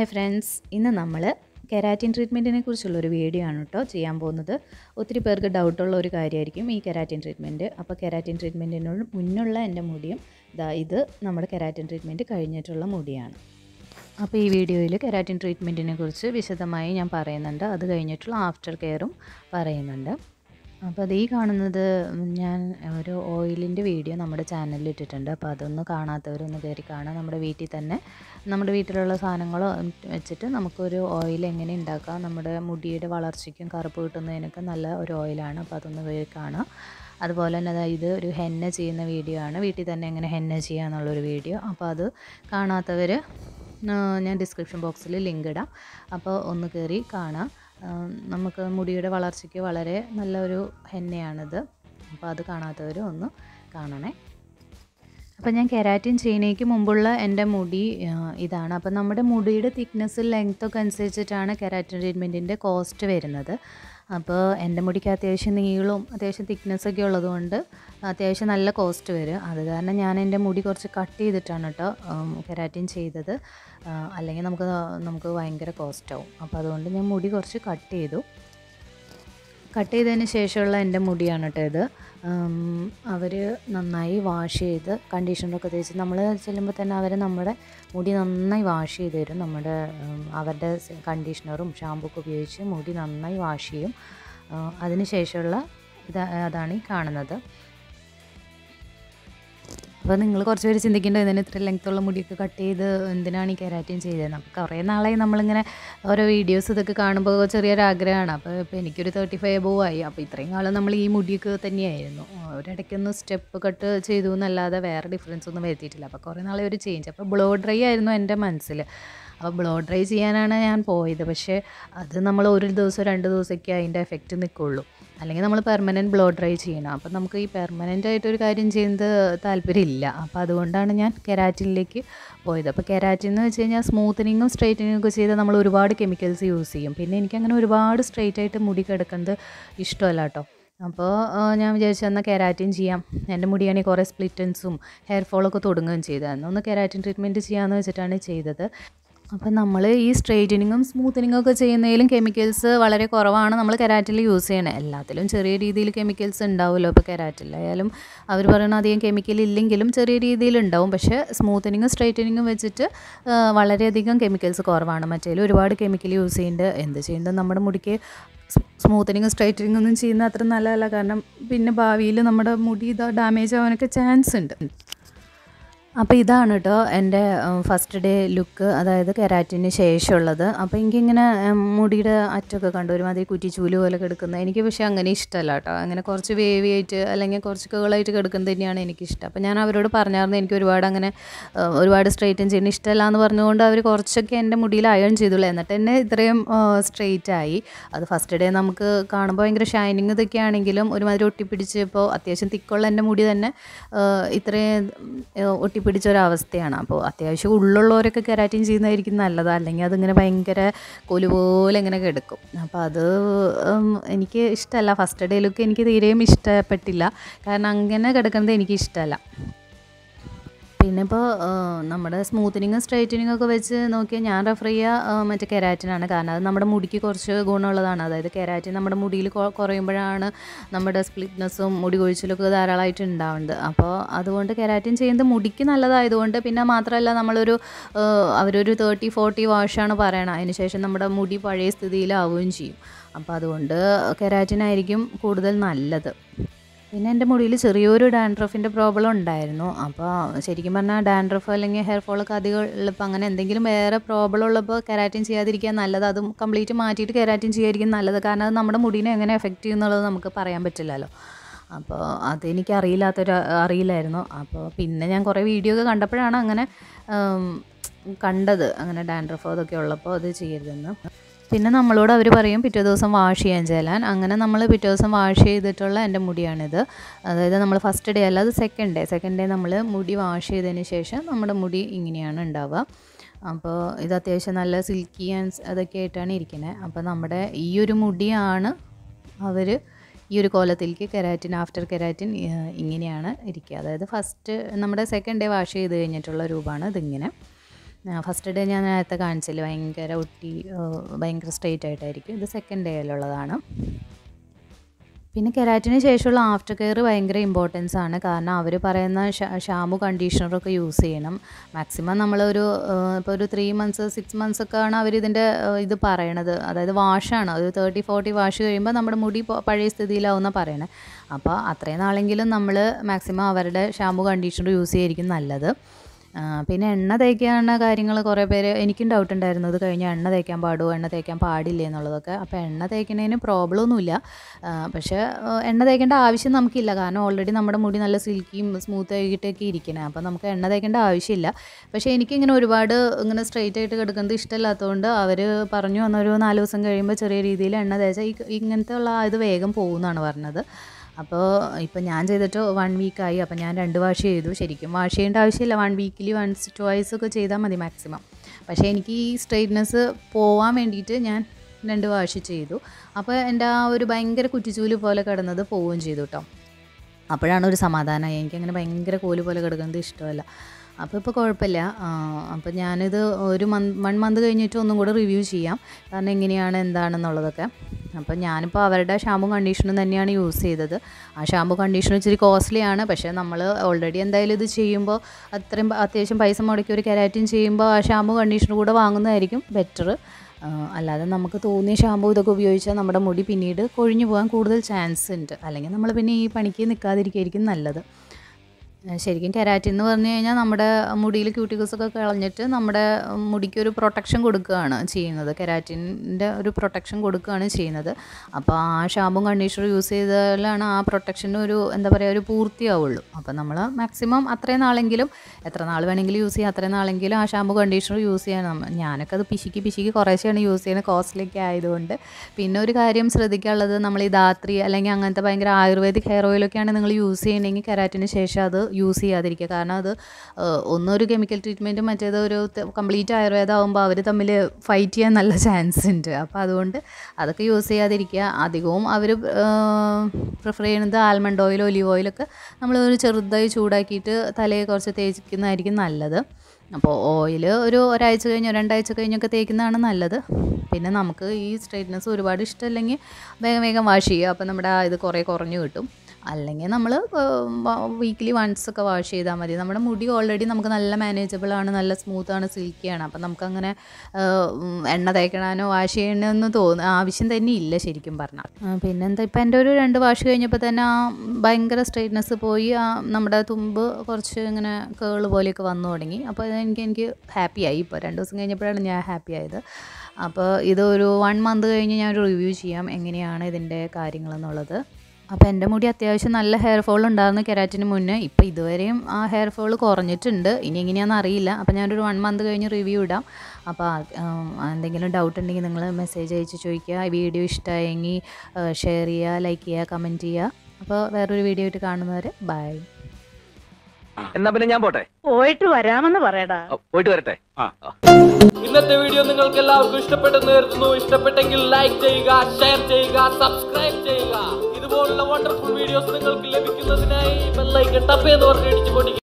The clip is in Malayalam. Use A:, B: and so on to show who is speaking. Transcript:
A: ഹായ് ഫ്രണ്ട്സ് ഇന്ന് നമ്മൾ കെരാറ്റിൻ ട്രീറ്റ്മെൻറ്റിനെ കുറിച്ചുള്ളൊരു വീഡിയോ ആണ് കേട്ടോ ചെയ്യാൻ പോകുന്നത് ഒത്തിരി പേർക്ക് ഡൗട്ടുള്ള ഒരു കാര്യമായിരിക്കും ഈ കെരാറ്റിൻ ട്രീറ്റ്മെൻറ്റ് അപ്പോൾ കെരാറ്റിൻ ട്രീറ്റ്മെൻറ്റിനോട് മുന്നുള്ള എൻ്റെ മുടിയും ഇതാ ഇത് നമ്മുടെ കെരാറ്റിൻ ട്രീറ്റ്മെൻറ്റ് കഴിഞ്ഞിട്ടുള്ള മുടിയാണ് അപ്പോൾ ഈ വീഡിയോയിൽ കെരാറ്റിൻ ട്രീറ്റ്മെൻറ്റിനെ കുറിച്ച് വിശദമായി ഞാൻ പറയുന്നുണ്ട് അത് കഴിഞ്ഞിട്ടുള്ള ആഫ്റ്റർ കെയറും പറയുന്നുണ്ട് അപ്പോൾ അത് ഈ കാണുന്നത് ഞാൻ ഒരു ഓയിലിൻ്റെ വീഡിയോ നമ്മുടെ ചാനലിൽ ഇട്ടിട്ടുണ്ട് അപ്പോൾ അതൊന്ന് കാണാത്തവരൊന്ന് കയറി കാണാം നമ്മുടെ വീട്ടിൽ തന്നെ നമ്മുടെ വീട്ടിലുള്ള സാധനങ്ങൾ വെച്ചിട്ട് നമുക്കൊരു ഓയിൽ എങ്ങനെ ഉണ്ടാക്കാം നമ്മുടെ മുടിയുടെ വളർച്ചയ്ക്കും കറുപ്പ് കിട്ടുന്നതിനൊക്കെ നല്ല ഒരു ഓയിലാണ് അപ്പോൾ അതൊന്ന് കയറി കാണാം അതുപോലെ തന്നെ അതായത് ഇത് ഒരു ഹെന്ന ചെയ്യുന്ന വീഡിയോ ആണ് വീട്ടിൽ തന്നെ എങ്ങനെ ഹെന്ന ചെയ്യുക എന്നുള്ളൊരു വീഡിയോ അപ്പോൾ അത് കാണാത്തവർ ഞാൻ ഡിസ്ക്രിപ്ഷൻ ബോക്സിൽ ലിങ്ക് ഇടാം അപ്പോൾ ഒന്ന് കയറി കാണാം നമുക്ക് മുടിയുടെ വളർച്ചയ്ക്ക് വളരെ നല്ലൊരു ഹെന്നയാണിത് അപ്പോൾ അത് കാണാത്തവർ ഒന്ന് കാണണേ അപ്പോൾ ഞാൻ കെരാറ്റിൻ ചെയ്യുന്നതിന് മുമ്പുള്ള എൻ്റെ മുടി ഇതാണ് അപ്പോൾ നമ്മുടെ മുടിയുടെ തിക്നെസ്സും ലെങ്ത്തൊക്കെ അനുസരിച്ചിട്ടാണ് കെരാറ്റിൻ ട്രീറ്റ്മെൻറ്റിൻ്റെ കോസ്റ്റ് വരുന്നത് അപ്പോൾ എൻ്റെ മുടിക്ക് അത്യാവശ്യം നീളവും അത്യാവശ്യം തിക്നെസ്സൊക്കെ ഉള്ളതുകൊണ്ട് അത്യാവശ്യം നല്ല കോസ്റ്റ് വരും അത് കാരണം ഞാൻ എൻ്റെ മുടി കുറച്ച് കട്ട് ചെയ്തിട്ടാണ് കേട്ടോ കെരാറ്റിൻ ചെയ്തത് അല്ലെങ്കിൽ നമുക്ക് നമുക്ക് ഭയങ്കര കോസ്റ്റാവും അപ്പോൾ അതുകൊണ്ട് ഞാൻ മുടി കുറച്ച് കട്ട് ചെയ്തു കട്ട് ചെയ്തതിന് ശേഷമുള്ള എൻ്റെ മുടിയാണ് കേട്ടോ ഇത് അവർ നന്നായി വാഷ് ചെയ്ത് കണ്ടീഷണറൊക്കെ തേച്ച് നമ്മൾ ചെല്ലുമ്പോൾ തന്നെ അവർ നമ്മുടെ മുടി നന്നായി വാഷ് ചെയ്ത് തരും നമ്മുടെ അവരുടെ കണ്ടീഷണറും ഷാമ്പുഒക്കെ ഉപയോഗിച്ച് മുടി നന്നായി വാഷ് ചെയ്യും അതിന് ശേഷമുള്ള ഇത് അതാണ് ഈ കാണുന്നത് അപ്പോൾ നിങ്ങൾ കുറച്ച് പേര് ചിന്തിക്കേണ്ടത് ഇതിന് ഇത്ര ലെങ്ത്തുള്ള മുടിയൊക്കെ കട്ട് ചെയ്ത് എന്തിനാണ് ഈ കെരാറ്റിൻ ചെയ്തത് അപ്പോൾ കുറേ നാളായി നമ്മളിങ്ങനെ ഓരോ വീഡിയോസ് ഇതൊക്കെ കാണുമ്പോൾ ചെറിയൊരു ആഗ്രഹമാണ് അപ്പോൾ ഇപ്പോൾ എനിക്കൊരു തേർട്ടി ഫൈവ് എബോവ് ആയി അപ്പോൾ ഇത്രയും കാലം നമ്മൾ ഈ മുടിയൊക്കെ തന്നെയായിരുന്നു ഒരിടയ്ക്കൊന്ന് സ്റ്റെപ്പ് കട്ട് ചെയ്തു എന്നല്ലാതെ വേറെ ഡിഫറൻസ് ഒന്നും വരുത്തിയിട്ടില്ല അപ്പോൾ കുറേ നാളെ ഒരു ചേഞ്ച് അപ്പോൾ ബ്ലോ ഡ്രൈ ആയിരുന്നു എൻ്റെ മനസ്സിൽ അപ്പോൾ ബ്ലോ ഡ്രൈ ചെയ്യാനാണ് ഞാൻ പോയത് പക്ഷേ അത് നമ്മൾ ഒരു ദിവസം രണ്ട് ദിവസമൊക്കെ അതിൻ്റെ എഫക്റ്റ് നിൽക്കുള്ളൂ അല്ലെങ്കിൽ നമ്മൾ പെർമനൻറ്റ് ബ്ലോ ഡ്രൈ ചെയ്യണം അപ്പം നമുക്ക് ഈ പെർമനൻ്റ് ആയിട്ടൊരു കാര്യം ചെയ്യുന്നത് താല്പര്യമില്ല അപ്പോൾ അതുകൊണ്ടാണ് ഞാൻ കെരാറ്റിനിലേക്ക് പോയത് അപ്പോൾ കെരാറ്റിൻ എന്ന് വെച്ച് കഴിഞ്ഞാൽ സ്മൂത്തനിങ്ങും സ്ട്രൈറ്റനിങ്ങും ഒക്കെ ചെയ്ത് നമ്മൾ ഒരുപാട് കെമിക്കൽസ് യൂസ് ചെയ്യും പിന്നെ എനിക്കങ്ങനെ ഒരുപാട് സ്ട്രൈറ്റ് ആയിട്ട് മുടി കിടക്കുന്നത് ഇഷ്ടമല്ല കേട്ടോ അപ്പോൾ ഞാൻ വിചാരിച്ചു എന്നാൽ കെരാറ്റിൻ ചെയ്യാം എൻ്റെ മുടിയാണെങ്കിൽ കുറേ സ്പ്ലിറ്റൻസും ഹെയർ ഫോളൊക്കെ തുടങ്ങുകയും ചെയ്തായിരുന്നു ഒന്ന് കെരാറ്റിൻ ട്രീറ്റ്മെൻറ്റ് ചെയ്യാമെന്ന് വെച്ചിട്ടാണ് ചെയ്തത് അപ്പം നമ്മൾ ഈ സ്ട്രെയിറ്റനിങ്ങും സ്മൂത്തനിങ്ങും ഒക്കെ ചെയ്യുന്നതിലും കെമിക്കൽസ് വളരെ കുറവാണ് നമ്മൾ കെരാറ്റിൽ യൂസ് ചെയ്യണത് എല്ലാത്തിലും ചെറിയ രീതിയിൽ കെമിക്കൽസ് ഉണ്ടാവുമല്ലോ ഇപ്പോൾ കെരാറ്റിലായാലും അവർ പറയുന്ന അധികം കെമിക്കൽ ഇല്ലെങ്കിലും ചെറിയ രീതിയിൽ ഉണ്ടാവും പക്ഷേ സ്മൂത്തനിങ്ങും സ്ട്രെയിറ്റനിങ്ങും വെച്ചിട്ട് വളരെയധികം കെമിക്കൽസ് കുറവാണ് മറ്റേതിൽ ഒരുപാട് കെമിക്കൽ യൂസ് ചെയ്യുന്നുണ്ട് എന്ത് ചെയ്യുന്നത് നമ്മുടെ മുടിക്ക് സ്മൂത്തനിങ്ങും സ്ട്രൈറ്റനിങ്ങും ഒന്നും ചെയ്യുന്ന അത്ര നല്ലതല്ല കാരണം പിന്നെ ഭാവിയിൽ നമ്മുടെ മുടി ഇതാ ഡാമേജ് ആവാനൊക്കെ ചാൻസ് ഉണ്ട് അപ്പോൾ ഇതാണ് കേട്ടോ എൻ്റെ ഫസ്റ്റ് ഡേ ലുക്ക് അതായത് കെരാറ്റിന് ശേഷമുള്ളത് അപ്പോൾ എനിക്കിങ്ങനെ മുടിയുടെ അറ്റമൊക്കെ കണ്ടു ഒരുമാതിരി കുറ്റിച്ചൂല് പോലെ കിടക്കുന്നത് എനിക്ക് പക്ഷേ അങ്ങനെ ഇഷ്ടമല്ല കേട്ടോ അങ്ങനെ കുറച്ച് വേവി ആയിട്ട് അല്ലെങ്കിൽ കുറച്ച് കേളായിട്ട് കിടക്കുന്നത് തന്നെയാണ് എനിക്കിഷ്ടം അപ്പോൾ ഞാൻ അവരോട് പറഞ്ഞായിരുന്നു എനിക്ക് ഒരുപാട് അങ്ങനെ ഒരുപാട് സ്ട്രെയിറ്റൻ ചെയ്യുന്ന ഇഷ്ടമല്ല എന്ന് പറഞ്ഞുകൊണ്ട് അവർ കുറച്ചൊക്കെ എൻ്റെ മുടിയിൽ അയൺ ചെയ്തുള്ളൂ എന്നിട്ട് എന്നെ ഇത്രയും സ്ട്രെയിറ്റ് ആയി അത് ഫസ്റ്റ് ഡേ നമുക്ക് കാണുമ്പോൾ ഭയങ്കര ഷൈനിങ് ഇതൊക്കെ ആണെങ്കിലും ഒരുമാതിരി ഒട്ടിപ്പിടിച്ചപ്പോൾ അത്യാവശ്യം തിക്കുള്ള എൻ്റെ മുടി തന്നെ ഇത്രയും ഒട്ടി പിടിച്ച ഒരവസ്ഥയാണ് അപ്പോൾ അത്യാവശ്യം ഉള്ളുള്ളവരൊക്കെ കെരാറ്റിൻ ചെയ്യുന്നതായിരിക്കും നല്ലത് അല്ലെങ്കിൽ അതിങ്ങനെ ഭയങ്കര കൊലു പോലെ ഇങ്ങനെ കിടക്കും അപ്പോൾ അത് എനിക്ക് ഇഷ്ടമല്ല ഫസ്റ്റ് ഡേ ലുക്ക് എനിക്ക് തീരെയും ഇഷ്ടപ്പെട്ടില്ല കാരണം അങ്ങനെ കിടക്കുന്നത് എനിക്ക് ഇഷ്ടമല്ല പിന്നെ ഇപ്പോൾ നമ്മുടെ സ്മൂത്തനിങ്ങും സ്ട്രൈറ്റനിങ്ങും ഒക്കെ വെച്ച് നോക്കിയാൽ ഞാൻ റെഫർ ചെയ്യുക മറ്റേ കെരാറ്റിനാണ് കാരണം അത് നമ്മുടെ മുടിക്ക് കുറച്ച് ഗുണമുള്ളതാണ് അതായത് കെരാറ്റിൻ നമ്മുടെ മുടിയിൽ കുറയുമ്പോഴാണ് നമ്മുടെ സ്പ്ലിറ്റ്നെസ്സും മുടി കൊഴിച്ചിലൊക്കെ ധാരാളമായിട്ട് ഉണ്ടാവുന്നത് അപ്പോൾ അതുകൊണ്ട് കെരാറ്റിൻ ചെയ്യുന്നത് മുടിക്ക് നല്ലതായതുകൊണ്ട് പിന്നെ മാത്രമല്ല നമ്മളൊരു അവരൊരു തേർട്ടി ഫോർട്ടി വാഷാണ് പറയണത് അതിന് ശേഷം നമ്മുടെ മുടി പഴയ സ്ഥിതിയിലാവുകയും ചെയ്യും അപ്പോൾ അതുകൊണ്ട് കെരാറ്റിനായിരിക്കും കൂടുതൽ നല്ലത് പിന്നെ എൻ്റെ മുടിയിൽ ചെറിയൊരു ഡാൻഡ്രഫിൻ്റെ പ്രോബ്ലം ഉണ്ടായിരുന്നു അപ്പോൾ ശരിക്കും പറഞ്ഞാൽ ഡാൻഡ്രഫ് അല്ലെങ്കിൽ ഹെയർ ഫോളൊക്കെ അധികം ഉള്ളപ്പോൾ അങ്ങനെ എന്തെങ്കിലും വേറെ പ്രോബ്ലം ഉള്ളപ്പോൾ കെരാറ്റിൻ ചെയ്യാതിരിക്കാൻ നല്ലത് അതും കംപ്ലീറ്റ് മാറ്റിയിട്ട് കെരാറ്റിൻ ചെയ്യാതിരിക്കും നല്ലത് കാരണം അത് നമ്മുടെ മുടീനെ എങ്ങനെ എഫക്റ്റ് ചെയ്യുന്നുള്ളത് നമുക്ക് പറയാൻ പറ്റില്ലല്ലോ അപ്പോൾ അതെനിക്ക് അറിയില്ലാത്തൊരു അറിയില്ലായിരുന്നു അപ്പോൾ പിന്നെ ഞാൻ കുറേ വീഡിയോ ഒക്കെ കണ്ടപ്പോഴാണ് അങ്ങനെ കണ്ടത് അങ്ങനെ ഡാൻഡ്രഫ് അതൊക്കെ ഉള്ളപ്പോൾ അത് ചെയ്യരുതെന്ന് പിന്നെ നമ്മളോട് അവർ പറയും പിറ്റേ ദിവസം വാഷ് ചെയ്യാൻ ചെല്ലാൻ അങ്ങനെ നമ്മൾ പിറ്റേ ദിവസം വാഷ് ചെയ്തിട്ടുള്ള എൻ്റെ മുടിയാണിത് അതായത് നമ്മൾ ഫസ്റ്റ് ഡേ അല്ല അത് സെക്കൻഡ് ഡേ സെക്കൻഡ് ഡേ നമ്മൾ മുടി വാഷ് ചെയ്തതിന് ശേഷം നമ്മുടെ മുടി ഇങ്ങനെയാണ് ഉണ്ടാവുക അപ്പോൾ ഇത് അത്യാവശ്യം നല്ല സിൽക്കി ആൻഡ് അതൊക്കെ ആയിട്ടാണ് ഇരിക്കുന്നത് അപ്പോൾ നമ്മുടെ ഈ ഒരു മുടിയാണ് അവർ ഈ ഒരു കോലത്തിലേക്ക് കെരാറ്റിൻ ആഫ്റ്റർ കെരാറ്റിൻ ഇങ്ങനെയാണ് ഇരിക്കുക അതായത് ഫസ്റ്റ് നമ്മുടെ സെക്കൻഡ് ഡേ വാഷ് ചെയ്ത് കഴിഞ്ഞിട്ടുള്ള രൂപമാണ് ഇതിങ്ങനെ ഫസ്റ്റ് ഡേ ഞാൻ നേരത്തെ കാണിച്ചില്ല ഭയങ്കര ഒട്ടി ഭയങ്കര സ്ട്രെയിറ്റ് ആയിട്ടായിരിക്കും ഇത് സെക്കൻഡ് ഡേയിലുള്ളതാണ് പിന്നെ കെരാറ്റിന് ശേഷമുള്ള ആഫ്റ്റർ കെയർ ഭയങ്കര ഇമ്പോർട്ടൻസ് ആണ് കാരണം അവർ പറയുന്ന ഷാമ്പു കണ്ടീഷണറൊക്കെ യൂസ് ചെയ്യണം മാക്സിമം നമ്മളൊരു ഇപ്പോൾ ഒരു ത്രീ മന്ത്സ് സിക്സ് മന്ത്സ് ഒക്കെ ആണ് അവർ ഇതിൻ്റെ ഇത് പറയണത് അതായത് വാഷാണ് ഒരു തേർട്ടി ഫോർട്ടി വാഷ് കഴിയുമ്പോൾ നമ്മുടെ മുടി പഴയ സ്ഥിതിയിലാവുന്ന പറയണത് അപ്പോൾ അത്രയും നാളെങ്കിലും നമ്മൾ മാക്സിമം അവരുടെ ഷാമ്പു കണ്ടീഷണർ യൂസ് ചെയ്യായിരിക്കും നല്ലത് പിന്നെ എണ്ണ തേക്കാനുള്ള കാര്യങ്ങൾ കുറേ പേര് എനിക്കും ഡൗട്ട് ഉണ്ടായിരുന്നു ഇത് കഴിഞ്ഞാൽ എണ്ണ തേക്കാൻ പാടുമോ എണ്ണ തേക്കാൻ പാടില്ലേ എന്നുള്ളതൊക്കെ അപ്പോൾ എണ്ണ തേക്കുന്നതിന് പ്രോബ്ലം ഒന്നുമില്ല പക്ഷേ എണ്ണ തേക്കേണ്ട ആവശ്യം നമുക്കില്ല കാരണം ഓൾറെഡി നമ്മുടെ മുടി നല്ല സിൽക്കിയും സ്മൂത്ത് ആയിട്ടൊക്കെ ഇരിക്കണേ അപ്പോൾ നമുക്ക് എണ്ണ തേക്കേണ്ട ആവശ്യമില്ല പക്ഷേ എനിക്കിങ്ങനെ ഒരുപാട് ഇങ്ങനെ സ്ട്രെയിറ്റ് ആയിട്ട് കിടക്കുന്നത് ഇഷ്ടമില്ലാത്തതുകൊണ്ട് അവർ പറഞ്ഞു വന്നൊരു നാല് ദിവസം കഴിയുമ്പോൾ ചെറിയ രീതിയിൽ എണ്ണ തേച്ചാൽ ഇങ്ങനത്തെ ഉള്ള ഇത് വേഗം പോകുമെന്നാണ് പറഞ്ഞത് അപ്പോൾ ഇപ്പം ഞാൻ ചെയ്തിട്ട് വൺ വീക്കായി അപ്പോൾ ഞാൻ രണ്ട് വാഷ് ചെയ്തു ശരിക്കും വാഷ് ചെയ്യേണ്ട ആവശ്യമില്ല വൺ വീക്കിലി വൺസ് ട്വൈസ് ഒക്കെ ചെയ്താൽ മതി മാക്സിമം പക്ഷേ എനിക്ക് ഈ സ്ട്രെയിറ്റ്നെസ് പോവാൻ വേണ്ടിയിട്ട് ഞാൻ രണ്ട് വാഷ് ചെയ്തു അപ്പോൾ എൻ്റെ ആ ഒരു ഭയങ്കര കുറ്റിച്ചൂല് പോലെ കിടന്നത് പോവുകയും ചെയ്തു കേട്ടോ അപ്പോഴാണ് ഒരു സമാധാനമായി എനിക്കങ്ങനെ ഭയങ്കര കോല് പോലെ കിടക്കുന്നത് ഇഷ്ടമല്ല അപ്പോൾ ഇപ്പോൾ കുഴപ്പമില്ല അപ്പോൾ ഞാനിത് ഒരു മന്ത് വൺ മന്ത് കഴിഞ്ഞിട്ട് ഒന്നും കൂടെ റിവ്യൂ ചെയ്യാം കാരണം എങ്ങനെയാണ് എന്താണെന്നുള്ളതൊക്കെ അപ്പോൾ ഞാനിപ്പോൾ അവരുടെ ഷാമ്പു കണ്ടീഷണർ തന്നെയാണ് യൂസ് ചെയ്തത് ആ ഷാമ്പു കണ്ടീഷണർ ഇച്ചിരി കോസ്റ്റ്ലി ആണ് പക്ഷേ നമ്മൾ ഓൾറെഡി എന്തായാലും ഇത് ചെയ്യുമ്പോൾ അത്രയും അത്യാവശ്യം പൈസ മുടക്കി ഒരു കെരാറ്റിൻ ചെയ്യുമ്പോൾ ആ ഷാമ്പു കണ്ടീഷണർ കൂടെ വാങ്ങുന്നതായിരിക്കും ബെറ്റർ അല്ലാതെ നമുക്ക് തോന്നിയ ഷാമ്പു ഇതൊക്കെ ഉപയോഗിച്ചാൽ നമ്മുടെ മുടി പിന്നീട് കൊഴിഞ്ഞു പോകാൻ കൂടുതൽ ചാൻസ് ഉണ്ട് അല്ലെങ്കിൽ നമ്മൾ പിന്നെ ഈ പണിക്ക് നിൽക്കാതിരിക്കുകയായിരിക്കും നല്ലത് ശരിക്കും കെരാറ്റിൻ എന്ന് പറഞ്ഞു കഴിഞ്ഞാൽ നമ്മുടെ മുടിയിൽ ക്യൂട്ടിക്കൽസ് ഒക്കെ കളഞ്ഞിട്ട് നമ്മുടെ മുടിക്ക് ഒരു പ്രൊട്ടക്ഷൻ കൊടുക്കുകയാണ് ചെയ്യുന്നത് കെരാറ്റിൻ്റെ ഒരു പ്രൊട്ടക്ഷൻ കൊടുക്കുകയാണ് ചെയ്യുന്നത് അപ്പോൾ ആ ഷാമ്പും കണ്ടീഷണർ യൂസ് ചെയ്താലാണ് ആ പ്രൊട്ടക്ഷന് ഒരു എന്താ പറയുക ഒരു പൂർത്തിയാവുള്ളൂ അപ്പോൾ നമ്മൾ മാക്സിമം അത്രയും നാളെങ്കിലും എത്ര നാൾ വേണമെങ്കിലും യൂസ് ചെയ്യാം അത്രയും നാളെങ്കിലും ആ ഷാമ്പു കണ്ടീഷണർ യൂസ് ചെയ്യാൻ നമ്മൾ ഞാനൊക്കെ അത് പിശിക്ക് പിശിക്ക് കുറേശ്ശെയാണ് യൂസ് ചെയ്യുന്നത് കോസ്റ്റ്ലിയൊക്കെ ആയതുകൊണ്ട് പിന്നെ ഒരു കാര്യം ശ്രദ്ധിക്കാനുള്ളത് നമ്മൾ ഈ ധാത്രി അല്ലെങ്കിൽ അങ്ങനത്തെ ഭയങ്കര ആയുർവേദിക് ഹെയർ ഓയിലൊക്കെയാണ് നിങ്ങൾ യൂസ് ചെയ്യണമെങ്കിൽ കെരാറ്റിന് ശേഷം അത് യൂസ് ചെയ്യാതിരിക്കുക കാരണം അത് ഒന്നൊരു കെമിക്കൽ ട്രീറ്റ്മെൻറ്റും മറ്റേത് ഒരു കംപ്ലീറ്റ് ആയുർവേദം ആകുമ്പോൾ അവർ തമ്മിൽ ഫൈറ്റ് ചെയ്യാൻ നല്ല ചാൻസ് ഉണ്ട് അപ്പോൾ അതുകൊണ്ട് അതൊക്കെ യൂസ് ചെയ്യാതിരിക്കുക അധികവും അവർ പ്രിഫർ ചെയ്യുന്നത് ആൽമണ്ട് ഓയിൽ ഒലിവ് ഓയിലൊക്കെ നമ്മൾ ഒരു ചെറുതായി ചൂടാക്കിയിട്ട് തലയെ കുറച്ച് തേക്കുന്നതായിരിക്കും നല്ലത് അപ്പോൾ ഓയിൽ ഒരു ഒരാഴ്ച കഴിഞ്ഞോ രണ്ടാഴ്ച കഴിഞ്ഞൊക്കെ തേക്കുന്നതാണ് നല്ലത് പിന്നെ നമുക്ക് ഈ സ്ട്രെയിറ്റ്നസ് ഒരുപാട് ഇഷ്ടമല്ലെങ്കിൽ വേഗം വേഗം വാഷ് ചെയ്യുക അപ്പോൾ നമ്മുടെ ഇത് കുറേ കുറഞ്ഞു കിട്ടും അല്ലെങ്കിൽ നമ്മൾ വീക്ക്ലി വൺസ് ഒക്കെ വാഷ് ചെയ്താൽ മതി നമ്മുടെ മുടി ഓൾറെഡി നമുക്ക് നല്ല മാനേജബിൾ ആണ് നല്ല സ്മൂത്താണ് സിൽക്കിയാണ് അപ്പം നമുക്കങ്ങനെ എണ്ണ തേക്കണോ വാഷ് ചെയ്യണമെന്ന് തോന്നുന്നു ആവശ്യം തന്നെ ഇല്ല ശരിക്കും പറഞ്ഞാൽ പിന്നെന്താ ഇപ്പം എൻ്റെ ഒരു രണ്ട് വാഷ് കഴിഞ്ഞപ്പോൾ തന്നെ ആ ഭയങ്കര സ്ട്രെയിറ്റ്നെസ് പോയി ആ നമ്മുടെ തുമ്പ് കുറച്ച് ഇങ്ങനെ കേള് പോലെയൊക്കെ വന്നു തുടങ്ങി അപ്പോൾ എനിക്ക് എനിക്ക് ഹാപ്പിയായി ഇപ്പോൾ രണ്ട് ദിവസം കഴിഞ്ഞപ്പോഴാണ് ഞാൻ ഹാപ്പി ആയത് അപ്പോൾ ഇത് ഒരു വൺ മന്ത് കഴിഞ്ഞ് ഞാൻ റിവ്യൂ ചെയ്യാം എങ്ങനെയാണ് ഇതിൻ്റെ കാര്യങ്ങളെന്നുള്ളത് അപ്പോൾ എൻ്റെ മുടി അത്യാവശ്യം നല്ല ഹെയർ ഫോൾ ഉണ്ടായിരുന്നു കെരാറ്റിന് മുന്നേ ഇപ്പോൾ ഇതുവരെയും ആ ഹെയർ ഫോൾ കുറഞ്ഞിട്ടുണ്ട് ഇനി എങ്ങനെയാണെന്ന് അറിയില്ല അപ്പോൾ ഞാനൊരു വൺ മന്ത് കഴിഞ്ഞ് റിവ്യൂ ഇടാം അപ്പോൾ എന്തെങ്കിലും ഡൗട്ട് ഉണ്ടെങ്കിൽ നിങ്ങൾ മെസ്സേജ് അയച്ച് ചോദിക്കുക ഈ വീഡിയോ ഇഷ്ടമായെങ്കിൽ ഷെയർ ചെയ്യുക ലൈക്ക് ചെയ്യുക കമൻറ്റ് ചെയ്യുക അപ്പോൾ വേറൊരു വീഡിയോ ആയിട്ട് കാണുന്നവരെ ബൈ
B: എന്നാ പിന്നെ ഞാൻ പോട്ടെ
C: പോയിട്ട് വരാമെന്ന് പറയടാ
B: ഓ, പോയിട്ട് വരട്ടെ
D: ഇന്നത്തെ വീഡിയോ നിങ്ങൾക്ക് എല്ലാവർക്കും ഇഷ്ടപ്പെട്ടെന്ന് കരുതുന്നു ഇഷ്ടപ്പെട്ടെങ്കിൽ ലൈക്ക് ചെയ്യുക ഷെയർ ചെയ്യുക സബ്സ്ക്രൈബ് ചെയ്യുക ഇതുപോലുള്ള വണ്ടർഫുൾ വീഡിയോസ് നിങ്ങൾക്ക് ലഭിക്കുന്നതിനായി ബെല്ലൈക്കൺ ടപ്പ് എന്ന് പറഞ്ഞ് ഇടിച്ചു പൊടിക്കുക